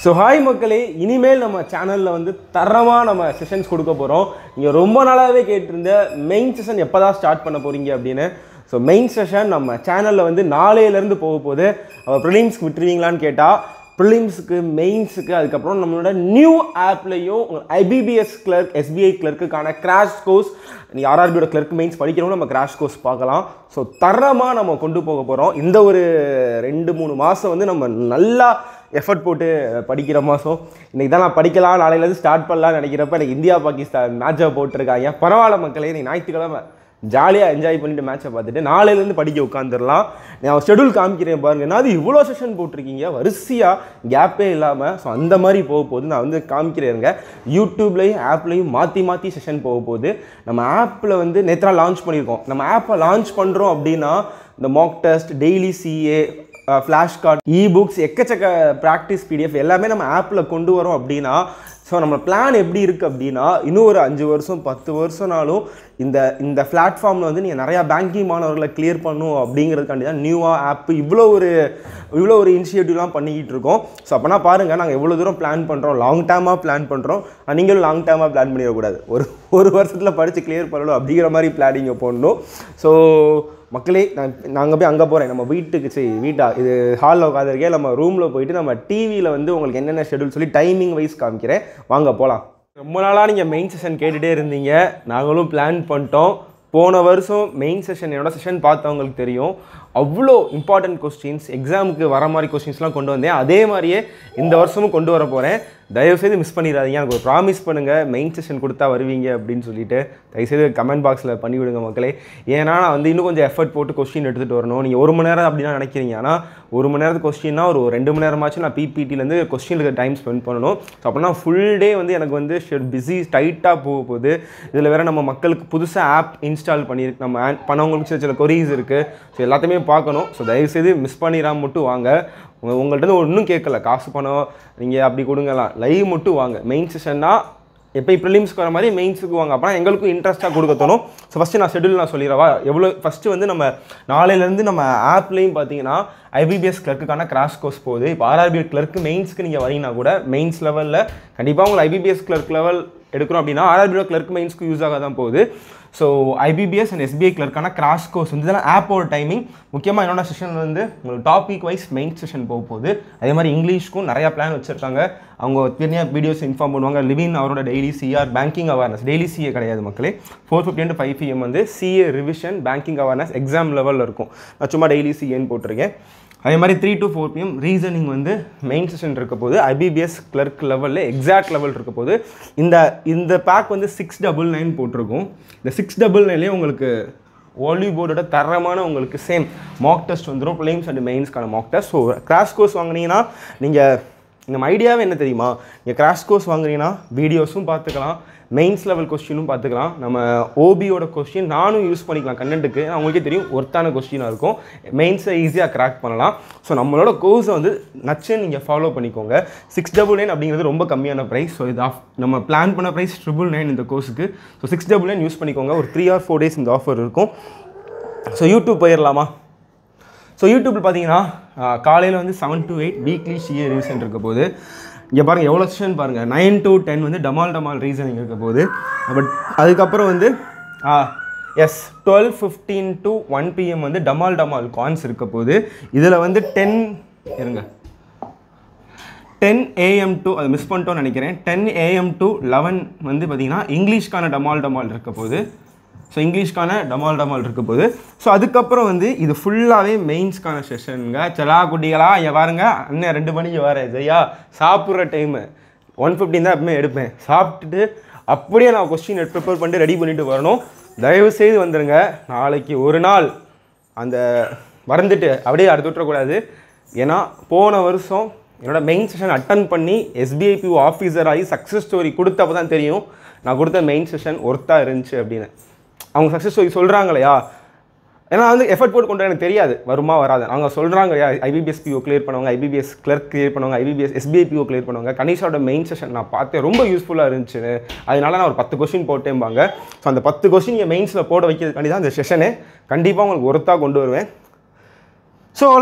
so hi மக்களே இனிமேல் நம்ம சேனலில் வந்து தரமாக நம்ம செஷன்ஸ் கொடுக்க போகிறோம் நீங்கள் ரொம்ப நாளாகவே கேட்டிருந்த மெயின் செஷன் எப்போ தான் ஸ்டார்ட் பண்ண போகிறீங்க அப்படின்னு ஸோ மெயின் செஷன் நம்ம சேனலில் வந்து நாளையிலேருந்து போக போகுது அவர் ப்ரிலிம்ஸ்க்கு விட்டுருவீங்களான்னு கேட்டால் ப்ரிலிம்ஸுக்கு மெயின்ஸுக்கு அதுக்கப்புறம் நம்மளோட நியூ ஆப்லேயும் ஐபிபிஎஸ் கிளர்க் எஸ்பிஐ கிளர்க்குக்கான கிராஷ் கோர்ஸ் நீ ஆர்ஆர்பியோட கிளர்க் மெயின்ஸ் படிக்கிறவங்க நம்ம கிராஷ் கோர்ஸ் பார்க்கலாம் ஸோ தரமாக நம்ம கொண்டு போக போகிறோம் இந்த ஒரு ரெண்டு மூணு மாதம் வந்து நம்ம நல்லா எஃபர்ட் போட்டு படிக்கிற மாதம் இன்னைக்கு தான் நான் படிக்கலாம் நாளையிலேருந்து ஸ்டார்ட் பண்ணலாம்னு நினைக்கிறப்ப எனக்கு இந்தியா பாகிஸ்தான் மேட்சை போட்டிருக்காங்க பரவாயில்ல மக்களே இன்னைக்கு ஞாயிற்றுக்கிழமை ஜாலியாக என்ஜாய் பண்ணிட்டு மேட்சை பார்த்துட்டு நாளையிலேருந்து படிக்க உட்காந்துடலாம் நான் ஷெடியூல் காமிக்கிறேன் பாருங்க நான் அது இவ்வளோ செஷன் போட்டிருக்கீங்க வரிசையாக கேப்பே இல்லாமல் ஸோ அந்த மாதிரி போக போகுது நான் வந்து காமிக்கிறேங்க யூடியூப்லேயும் ஆப்லேயும் மாற்றி மாற்றி செஷன் போக போகுது நம்ம ஆப்பில் வந்து நேத்ரா லான்ச் பண்ணியிருக்கோம் நம்ம ஆப்பை லான்ச் பண்ணுறோம் அப்படின்னா இந்த mock test daily CA flash card e books எக்கச்சக்க ப்ராக்டிஸ் பிடிஎஃப் எல்லாமே நம்ம ஆப்பில் கொண்டு வரோம் அப்படின்னா ஸோ நம்ம பிளான் எப்படி இருக்குது அப்படின்னா இன்னும் ஒரு அஞ்சு வருஷம் பத்து வருஷம்னாலும் இந்த இந்த பிளாட்ஃபார்மில் வந்து நீங்கள் நிறையா பேங்கிங் மாணவர்களை கிளியர் பண்ணும் அப்படிங்கிறதுக்காண்டி தான் நியூவாக ஆப் இவ்வளோ ஒரு இவ்வளோ ஒரு இனிஷியேட்டிவ்லாம் பண்ணிக்கிட்டு இருக்கோம் ஸோ அப்போனா பாருங்கள் நாங்கள் எவ்வளோ தூரம் பிளான் பண்ணுறோம் லாங் டேர்மாக பிளான் பண்ணுறோம் நீங்களும் லாங் டேர்மாக பிளான் பண்ணிடக்கூடாது ஒரு ஒரு வருஷத்தில் படித்து கிளியர் பண்ணணும் அப்படிங்கிற மாதிரி பிளானிங்கை போடணும் ஸோ மக்களே நான் நாங்கள் போய் அங்கே போகிறேன் நம்ம வீட்டுக்கு சரி வீட்டா இது ஹாலில் உட்காந்துருக்கேன் நம்ம ரூமில் போயிட்டு நம்ம டிவியில் வந்து உங்களுக்கு என்னென்ன ஷெடியூல் சொல்லி டைமிங் வைஸ் காமிக்கிறேன் வாங்க போகலாம் ரொம்ப நாளாக நீங்கள் மெயின் செஷன் கேட்டுகிட்டே இருந்தீங்க நாங்களும் பிளான் பண்ணிட்டோம் போன வருஷம் மெயின் செஷன் என்னோட செஷன் பார்த்தவங்களுக்கு தெரியும் அவ்வளோ இம்பார்ட்டன்ட் கொஸ்டின்ஸ் எக்ஸாமுக்கு வர மாதிரி கொஸ்டின்ஸ்லாம் கொண்டு வந்தேன் அதே மாதிரியே இந்த வருஷமும் கொண்டு வர போகிறேன் தயவுசெய்து மிஸ் பண்ணிடாதீங்க எனக்கு ஒரு ப்ராமிஸ் பண்ணுங்கள் மெயின் செஷன் கொடுத்தா வருவீங்க அப்படின்னு சொல்லிட்டு தயவுசெய்து கமெண்ட் பாக்ஸில் பண்ணிவிடுங்க மக்களே ஏன்னா நான் வந்து இன்னும் கொஞ்சம் எஃபர்ட் போட்டு கொஸ்டின் எடுத்துகிட்டு வரணும் நீங்கள் ஒரு மணி நேரம் அப்படின்னா நினைக்கிறீங்க ஆனால் ஒரு மணி நேரத்துக்கு கொஸ்டின்னா ஒரு ரெண்டு மணி நேரமாச்சும் நான் பிபிடிலேருந்து கொஸ்டினுக்கு டைம் ஸ்பெண்ட் பண்ணணும் ஸோ அப்படின்னா ஃபுல் டே வந்து எனக்கு வந்து பிஸி டைட்டாக போக போகுது இதில் வேறு நம்ம மக்களுக்கு புதுசாக ஆப் இன்ஸ்டால் பண்ணியிருக்கு நம்ம ஆன் பண்ணவங்களுக்கு சில சில கொரீஸ் இருக்குது ஸோ எல்லாத்தையுமே பார்க்கணும் ஸோ தயவுசெய்து மிஸ் பண்ணிடாம மட்டும் வாங்க உங்க உங்கள்கிட்ட ஒன்றும் கேட்கல காசு பணம் நீங்கள் அப்படி கொடுங்கலாம் லைவ் மட்டும் வாங்க மெயின் செஷன்னா எப்போ ப்ரிலிம்ஸ்க்கு வர மாதிரி மெயின்ஸுக்கு வாங்க அப்போ எங்களுக்கும் இன்ட்ரெஸ்ட்டாக கொடுக்க தோணும் ஸோ ஃபஸ்ட்டு நான் ஷெடியூல் நான் சொல்லிடுறவா எவ்வளோ ஃபஸ்ட்டு வந்து நம்ம நாளையிலேருந்து நம்ம ஆப்லேயும் பார்த்தீங்கன்னா ஐபிபிஎஸ் கிளர்க்குக்கான கிராஷ் கோர்ஸ் போகுது இப்போ ஆர்ஆர்பி கிளர்க்கு மெயின்ஸ்க்கு நீங்கள் வரீங்கன்னா கூட மெயின்ஸ் லெவலில் கண்டிப்பாக உங்களுக்கு ஐபிபிஎஸ் கிளர்க் லெவல் எடுக்கிறோம் அப்படின்னா ஆர்ஆர்பியோட கிளர்க் மெயின்ஸ்க்கு யூஸ் ஆக தான் போகுது ஸோ ஐபிபிஎஸ் அண்ட் எஸ்பிஐ கிளர்க்கான கிராஷ் கோர்ஸ் வந்து இதெல்லாம் ஆப்போட டைமிங் முக்கியமாக என்னோட செஷன் வந்து உங்களுக்கு டாபிக் வைஸ் மெயின் செஷன் போக போகுது அதே மாதிரி இங்கிலீஷ்க்கும் நிறையா பிளான் வச்சுருக்காங்க அவங்க தனியாக வீடியோஸ் இன்ஃபார்ம் பண்ணுவாங்க லிவின் அவரோட daily CR banking awareness daily CA கிடையாது மக்களே four fifty to five PM வந்து CA revision banking awareness exam லெவலில் இருக்கும் நான் சும்மா டெய்லி சிஏன்னு போட்டிருக்கேன் அதே மாதிரி three to four PM reasoning வந்து மெயின் செஷன் இருக்க போது ஐபிபிஎஸ் கிளர்க் லெவலில் எக்ஸாக்ட் லெவல் இருக்க போது இந்த இந்த பேக் வந்து சிக்ஸ் டபுள் நைன் போட்டிருக்கும் இந்த சிக்ஸ் டபுள் நைன்லேயே உங்களுக்கு ஒலி போர்டோட தரமான உங்களுக்கு சேம் மாக் டெஸ்ட் வந்துடும் ப்ளேம்ஸ் அண்ட் மெயின்ஸ்க்கான mock test so crash course வாங்குனீங்கன்னா நீங்கள் நம்ம ஐடியாவே என்ன தெரியுமா நீங்கள் கிராஷ் கோர்ஸ் வாங்குறீங்கன்னா வீடியோஸும் பார்த்துக்கலாம் மெயின்ஸ் லெவல் கொஸ்டினும் பார்த்துக்கலாம் நம்ம ஓபியோட கொஸ்டின் நானும் யூஸ் பண்ணிக்கலாம் கண்டென்ட்டுக்கு அவங்களுக்கே தெரியும் ஒர்த்தான கொஸ்டினாக இருக்கும் மெயின்ஸை ஈஸியாக கிராக் பண்ணலாம் ஸோ நம்மளோட கோர்ஸை வந்து நச்சுன்னு நீங்கள் ஃபாலோ பண்ணிக்கோங்க சிக்ஸ் டபுள் நைன் அப்படிங்கிறது ரொம்ப கம்மியான ப்ரைஸ் ஸோ இது ஆஃப் நம்ம பிளான் பண்ண ப்ரைஸ் ட்ரிபிள் நைன் இந்த கோர்ஸுக்கு so six double nine use பண்ணிக்கோங்க ஒரு த்ரீ ஆர் ஃபோர் டேஸ் இந்த ஆஃபர் இருக்கும் ஸோ யூடியூப் போயிடலாமா ஸோ யூடியூப்பில் பார்த்தீங்கன்னா காலையில் வந்து செவன் டு எயிட் வீக்லி ஷியர் ரிவிஷன் இருக்க போது இங்கே பாருங்கள் எவ்வளோ செஷன் பாருங்கள் நைன் டு டென் வந்து டமால் டமால் ரீசனிங் இருக்க போது பட் அதுக்கப்புறம் வந்து எஸ் twelve fifteen to one PM வந்து டமால் டமால் கான்ஸ் இருக்க போது இதில் வந்து டென் இருங்க டென் ஏஎம் டு அது மிஸ் பண்ணிட்டோன்னு நினைக்கிறேன் டென் ஏஎம் டு லெவன் வந்து பார்த்தீங்கன்னா இங்கிலீஷ்க்கான டமால் டமால் இருக்க போது ஸோ இங்கிலீஷ்க்கான டமால் டமால் இருக்க போது ஸோ அதுக்கப்புறம் வந்து இது ஃபுல்லாகவே மெயின்ஸ்க்கான செஷனுங்க செலா குட்டிகளா இங்கே பாருங்க அண்ணன் ரெண்டு மணிக்கு வரேன் சரியா சாப்பிட்ற டைமு ஒன் ஃபிஃப்டின் தான் எப்பவுமே எடுப்பேன் சாப்பிட்டுட்டு அப்படியே நான் கொஸ்டின் ப்ரிப்பேர் பண்ணிட்டு ரெடி பண்ணிட்டு வரணும் தயவு செய்து வந்துடுங்க நாளைக்கு ஒரு நாள் அந்த மறந்துட்டு அப்படியே அடுத்து விட்டுறக்கூடாது ஏன்னா போன வருஷம் என்னோட மெயின் செஷன் அட்டன் பண்ணி எஸ்பிஐபி ஆஃபீஸர் ஆகி சக்ஸஸ் ஸ்டோரி கொடுத்தப்ப தான் தெரியும் நான் கொடுத்த மெயின் செஷன் ஒர்த்தாக இருந்துச்சு அப்படின்னு அவங்க சக்ஸஸ் ஸ்டோரி சொல்கிறாங்க இல்லையா ஏன்னா வந்து எஃபர்ட் போட்டு கொண்டு வர எனக்கு தெரியாது வருமா வராது அவங்க சொல்கிறாங்க இல்லையா ஐபிபிஎஸ் பிஓ கிளியர் பண்ணுவாங்க ஐபிபிஎஸ் கிளர்க் கிளியர் பண்ணுவாங்க ஐபிபிஎஸ் எஸ்பிஐ பிஓ கிளியர் பண்ணுவாங்க கணேஷோட மெயின் செஷன் நான் பார்த்தேன் ரொம்ப யூஸ்ஃபுல்லாக இருந்துச்சு அதனால நான் ஒரு பத்து கொஸ்டின் போட்டேன்பாங்க ஸோ அந்த பத்து கொஸ்டின் என் மெயின்ஸில் போட வைக்கிறதுக்காண்டி தான் அந்த செஷனு கண்டிப்பாக உங்களுக்கு ஒருத்தாக கொண்டு வருவேன் ஸோ அவ்வளோதான்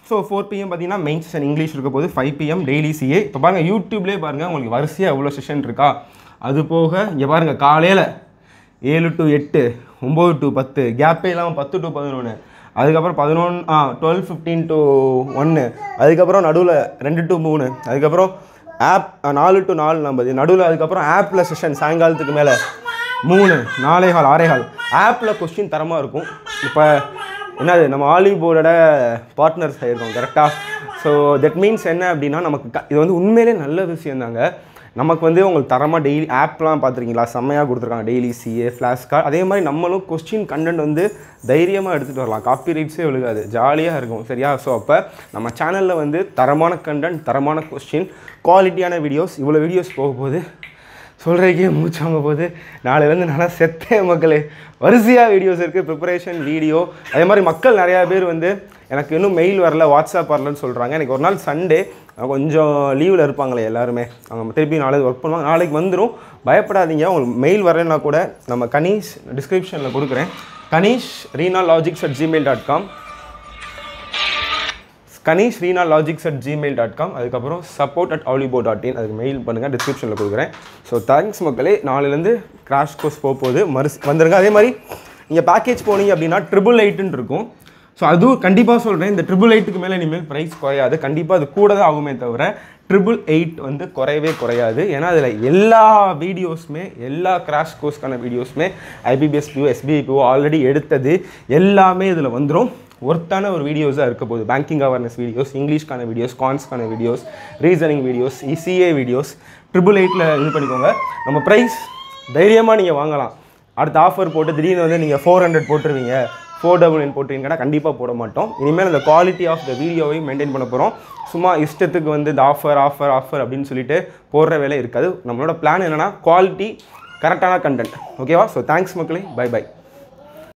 ஸோ ஃபோர் பிஎம் பார்த்தீங்கன்னா மெயின் செஷன் இங்கிலீஷ் இருக்க போது ஃபைவ் பிஎம் டெய்லி சிஏ இப்போ பாருங்கள் யூடியூப்லேயே பாருங்கள் உங்களுக்கு வரிசையாக எவ்வளோ செஷன் இருக்கா அது போக இங்கே பாருங்கள் காலையில் ஏழு டு எட்டு ஒம்பது டு பத்து கேப்பே இல்லாமல் பத்து டு பதினொன்று அதுக்கப்புறம் பதினொன்று ஆ டுவெல் ஃபிஃப்டீன் டு ஒன்று அதுக்கப்புறம் நடுவில் ரெண்டு டு மூணு அதுக்கப்புறம் ஆப் நாலு டு நாலு நம்பது நடுவில் அதுக்கப்புறம் ஆப்பில் செஷன் சாயங்காலத்துக்கு மேலே மூணு நாலே கால் ஆறே கால் ஆப்பில் கொஸ்டின் தரமாக இருக்கும் இப்போ என்னது நம்ம ஆலிவ் போர்டோட பார்ட்னர்ஸ் ஆகிருக்கோம் கரெக்டாக ஸோ தட் மீன்ஸ் என்ன அப்படின்னா நமக்கு க- இது வந்து உண்மையிலே நல்ல விஷயம் தாங்க நமக்கு வந்து உங்களுக்கு தரமாக டெய்லி ஆப்லாம் பார்த்துருக்கீங்களா செம்மையாக கொடுத்துருக்காங்க டெய்லி சிஏ ஃப்ளாஷ் கார்டு அதே மாதிரி நம்மளும் கொஸ்டின் கண்டென்ட் வந்து தைரியமாக எடுத்துகிட்டு வரலாம் காப்பி ரைட்ஸே விழுகாது ஜாலியாக இருக்கும் சரியா ஸோ அப்போ நம்ம சேனலில் வந்து தரமான கண்டென்ட் தரமான கொஸ்டின் குவாலிட்டியான வீடியோஸ் இவ்வளோ வீடியோஸ் போக போகுது சொல்கிறதுக்கே மூச்சாங்க போது நாளையிலேருந்து நல்லா செத்தேன் மக்களே வரிசையாக வீடியோஸ் இருக்குது ப்ரிப்பரேஷன் வீடியோ அதே மாதிரி மக்கள் நிறையா பேர் வந்து எனக்கு இன்னும் மெயில் வரல வாட்ஸ்அப் வரலன்னு சொல்கிறாங்க எனக்கு ஒரு நாள் சண்டே கொஞ்சம் லீவில் இருப்பாங்களே எல்லாருமே அவங்க திருப்பி நாளைக்கு ஒர்க் பண்ணுவாங்க நாளைக்கு வந்துடும் பயப்படாதீங்க உங்களுக்கு மெயில் வரலைன்னா கூட நம்ம கனீஷ் டிஸ்கிரிப்ஷனில் கொடுக்குறேன் Kanish Reena logics at Gmail dot com Kanish Reena logics at Gmail dot com அதுக்கப்புறம் சப்போர்ட் அட் ஆலிபோ டாட் இன் அதுக்கு மெயில் பண்ணுங்கள் டிஸ்கிரிப்ஷனில் கொடுக்குறேன் ஸோ தேங்க்ஸ் மக்களே நாளையிலேருந்து கிராஷ் கோர்ஸ் போக போகுது மறுஸ் வந்துருங்க அதே மாதிரி நீங்கள் பேக்கேஜ் போனீங்க அப்படின்னா ட்ரிபிள் எயிட்டுன்னு இருக்கும் ஸோ அதுவும் கண்டிப்பாக சொல்கிறேன் இந்த ட்ரிபிள் எயிட்டுக்கு மேலே இனிமேல் ப்ரைஸ் குறையாது கண்டிப்பாக அது கூட தான் ஆகுமே தவிர ட்ரிபிள் எயிட் வந்து குறையவே குறையாது ஏன்னா அதில் எல்லா வீடியோஸுமே எல்லா கிராஷ் கோர்ஸ்க்கான வீடியோஸுமே ஐபிபிஎஸ் பிஓ எஸ்பிஐபிஓ ஆல்ரெடி எடுத்தது எல்லாமே இதில் வந்துடும் ஒர்த்தான ஒரு வீடியோஸாக இருக்க போகுது பேங்கிங் அவேர்னஸ் வீடியோஸ் இங்கிலீஷ்க்கான வீடியோஸ் கான்ஸ்க்கான வீடியோஸ் ரீசனிங் வீடியோஸ் இசிஏ வீடியோஸ் ட்ரிபிள் எயிட்டில் இது பண்ணிக்கோங்க நம்ம ப்ரைஸ் தைரியமாக நீங்கள் வாங்கலாம் அடுத்த ஆஃபர் போட்டு திடீர்னு வந்து நீங்கள் ஃபோர் ஹண்ட்ரட் போட்டுருவீங்க ஃபோர் டபுள் நைன் போட்டுருங்கன்னா கண்டிப்பாக போட மாட்டோம் இனிமேல் அந்த குவாலிட்டி ஆஃப் த வீடியோவையும் மெயின்டைன் பண்ண போகிறோம் சும்மா இஷ்டத்துக்கு வந்து இந்த ஆஃபர் ஆஃபர் ஆஃபர் அப்படின்னு சொல்லிட்டு போடுற வேலை இருக்காது நம்மளோட பிளான் என்னென்னா குவாலிட்டி கரெக்டான கண்டென்ட் ஓகேவா ஸோ தேங்க்ஸ் மக்களே பை பை